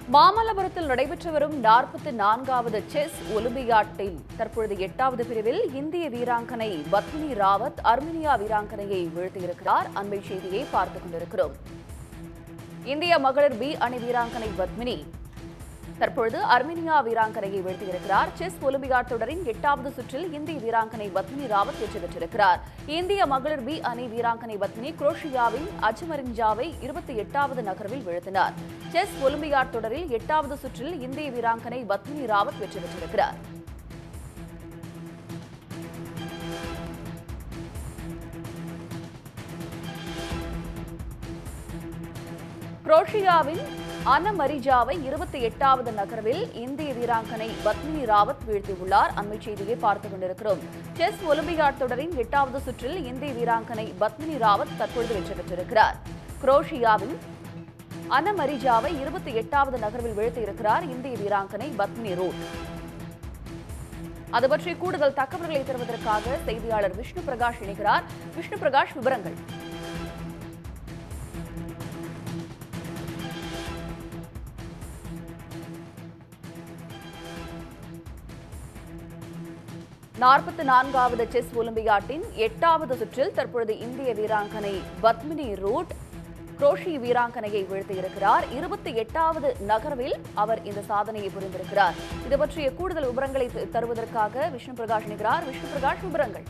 மாமல்லபுரத்தில் நடைபெற்று வரும் நாற்பத்தி நான்காவது செஸ் ஒலிம்பியாட்டில் தற்பொழுது எட்டாவது பிரிவில் இந்திய வீராங்கனை பத்மினி ராவத் அர்மீனியா வீராங்கனையை வீழ்த்தியிருக்கிறார் அண்மை செய்தியை பார்த்துக் கொண்டிருக்கிறோம் இந்திய மகளிர் பி அணி வீராங்கனை பத்மினி தற்பொழுது அர்மீனியா வீராங்கனையை வீழ்த்தியிருக்கிறார் செஸ் ஒலிம்பியாட் தொடரின் எட்டாவது சுற்றில் இந்திய வீராங்கனை பத்மினி ராவத் வெற்றி பெற்றிருக்கிறார் இந்திய மகளிர் பி அணி வீராங்கனை பத்மினி குரோஷியாவின் அஜ்மரிஞ்சாவை இருபத்தி எட்டாவது நகர்வில் வீழ்த்தினார் செஸ் ஒலிம்பியாட் தொடரில் எட்டாவது சுற்றில் இந்திய வீராங்கனை பத்மினி ராவத் வெற்றி பெற்றிருக்கிறார் குரோஷியாவின் அனமரிஜாவை இருபத்தி எட்டாவது நகர்வில் இந்திய வீராங்கனை பத்மினி ராவத் வீழ்த்தியுள்ளார் அண்மை செய்தியை பார்த்துக் கொண்டிருக்கிறோம் செஸ் ஒலிம்பியாட் தொடரின் எட்டாவது சுற்றில் இந்திய வீராங்கனை பத்மினி ராவத் தற்பொழுது வெற்றி பெற்றிருக்கிறார் குரோஷியாவின் அனமரிஜாவை இருபத்தி எட்டாவது நகர்வில் வீழ்த்தியிருக்கிறார் இந்திய வீராங்கனை பத்மினி ரோட் அது பற்றி கூடுதல் தகவல்களை தருவதற்காக செய்தியாளர் விஷ்ணு பிரகாஷ் இணைகிறார் விஷ்ணு பிரகாஷ் விவரங்கள் நாற்பத்தி நான்காவது செஸ் ஒலிம்பியாட்டின் எட்டாவது சுற்றில் தற்பொழுது இந்திய வீராங்கனை பத்மினி ரூட் குரோஷி வீராங்கனையை வீழ்த்தியிருக்கிறார் இருபத்தி எட்டாவது நகர்வில் அவர் இந்த சாதனையை புரிந்திருக்கிறார் இது பற்றிய கூடுதல் விவரங்களை த- தருவதற்காக விஷ்ணு பிரகாஷ் இணைகிறார் விஷ்ணு பிரகாஷ் விவரங்கள்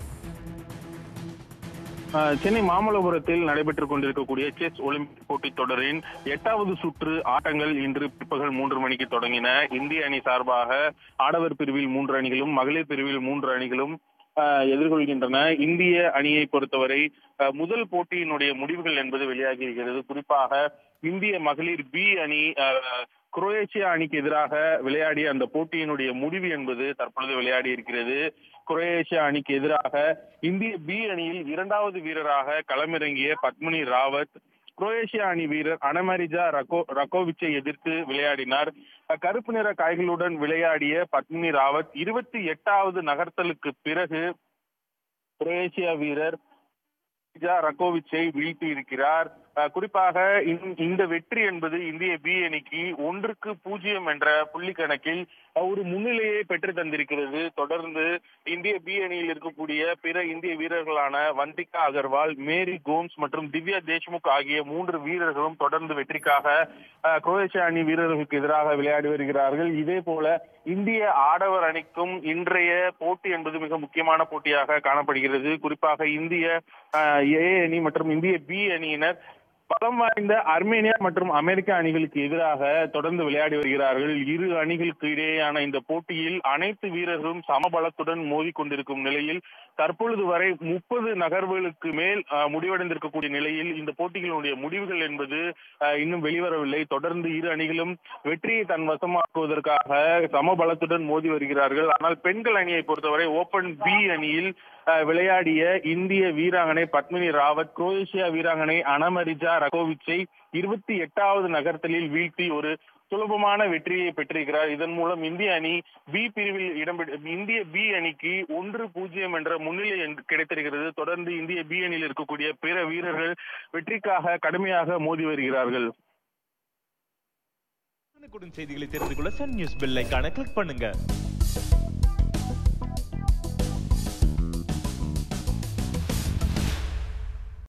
அஹ் சென்னை மாமல்லபுரத்தில் நடைபெற்றுக் கொண்டிருக்கக்கூடிய செஸ் ஒலிம்பிக் போட்டித் தொடரின் எட்டாவது சுற்று ஆட்டங்கள் இன்று பிற்பகல் மூன்று மணிக்கு தொடங்கின இந்திய அணி சார்பாக ஆடவர் பிரிவில் மூன்று அணிகளும் மகளிர் பிரிவில் மூன்று அணிகளும் அஹ், எதிர்கொள்கின்றன இந்திய அணியை பொறுத்தவரை அஹ், முதல் போட்டியினுடைய முடிவுகள் என்பது வெளியாகி இருக்கிறது குறிப்பாக இந்திய மகளிர் பி அணி அஹ், குரோயேஷியா அணிக்கு எதிராக விளையாடிய அந்த போட்டியினுடைய முடிவு என்பது தற்பொழுது விளையாடி இருக்கிறது குரோயேஷியா அணிக்கு எதிராக இந்திய பி அணியில் இரண்டாவது வீரராக களமிறங்கிய பத்மினி ராவத் குரோயேஷியா அணி வீரர் அனமரிஜா ரகோ ரகோவிச்சை எதிர்த்து விளையாடினார் கருப்பு நிற காய்களுடன் விளையாடிய பத்மினி ராவத் இருபத்தி எட்டாவது நகர்த்தலுக்கு பிறகு குரோயேஷியா வீரர் அனமரிஜா ரகோவிச்சை வீழ்த்தி இருக்கிறார் அஹ் குறிப்பாக இந்த- இந்த வெற்றி என்பது இந்திய பி அணிக்கு ஒன்றுக்கு பூஜ்ஜியம் என்ற புள்ளி கணக்கில் அஹ் ஒரு முன்னிலையை பெற்று தந்திருக்கிறது தொடர்ந்து இந்திய பி அணியில் இருக்கக்கூடிய பிற இந்திய வீரர்களான வந்திகா அகர்வால் மேரி கோம்ஸ் மற்றும் திவ்யா தேஷ்முக் ஆகிய மூன்று வீரர்களும் தொடர்ந்து வெற்றிக்காக அஹ், குரோயேஷியா அணி வீரர்களுக்கு எதிராக விளையாடி வருகிறார்கள் இதே போல இந்திய ஆடவர் அணிக்கும் இன்றைய போட்டி என்பது மிக முக்கியமான போட்டியாக காணப்படுகிறது குறிப்பாக இந்திய அஹ், ஏ அணி மற்றும் இந்திய பி அணியினர் பலம் வாய்ந்த அர்மேனியா மற்றும் அமெரிக்க அணிகளுக்கு எதிராக தொடர்ந்து விளையாடி வருகிறார்கள் இரு அணிகளுக்கு இடையேயான இந்த போட்டியில் அனைத்து வீரர்களும் சமபலத்துடன் மோதிக் கொண்டிருக்கும் நிலையில் தற்பொழுது வரை முப்பது நகர்வுகளுக்கு மேல் அஹ், முடிவடைந்திருக்கக்கூடிய நிலையில் இந்த போட்டிகளுடைய முடிவுகள் என்பது அஹ், இன்னும் வெளிவரவில்லை தொடர்ந்து இரு அணிகளும் வெற்றியை தன் வசமாக்குவதற்காக சமபலத்துடன் மோதி வருகிறார்கள் ஆனால் பெண்கள் அணியை பொறுத்தவரை ஓபன் பி அணியில் அஹ், விளையாடிய இந்திய வீராங்கனை பத்மினி ராவத் குரோயேஷியா வீராங்கனை அனமரிஜா ரகோவிச்சை இருபத்தி எட்டாவது நகர்த்தலில் வீழ்த்தி ஒரு சுலபமான வெற்றியை பெற்றிருக்கிறார் இதன் மூலம் இந்திய அணி பி பிரிவில் இடம்பெற்ற இந்திய பி அணிக்கு ஒன்று பூஜ்ஜியம் என்ற முன்னிலை என்று கிடைத்திருக்கிறது தொடர்ந்து இந்திய பி அணியில் இருக்கக்கூடிய பிற வீரர்கள் வெற்றிக்காக கடுமையாக மோதி வருகிறார்கள் உடனுக்குடன் செய்திகளை தெரிந்து கொள்ள சன் நியூஸ் பெல் ஐகானை கிளிக் பண்ணுங்க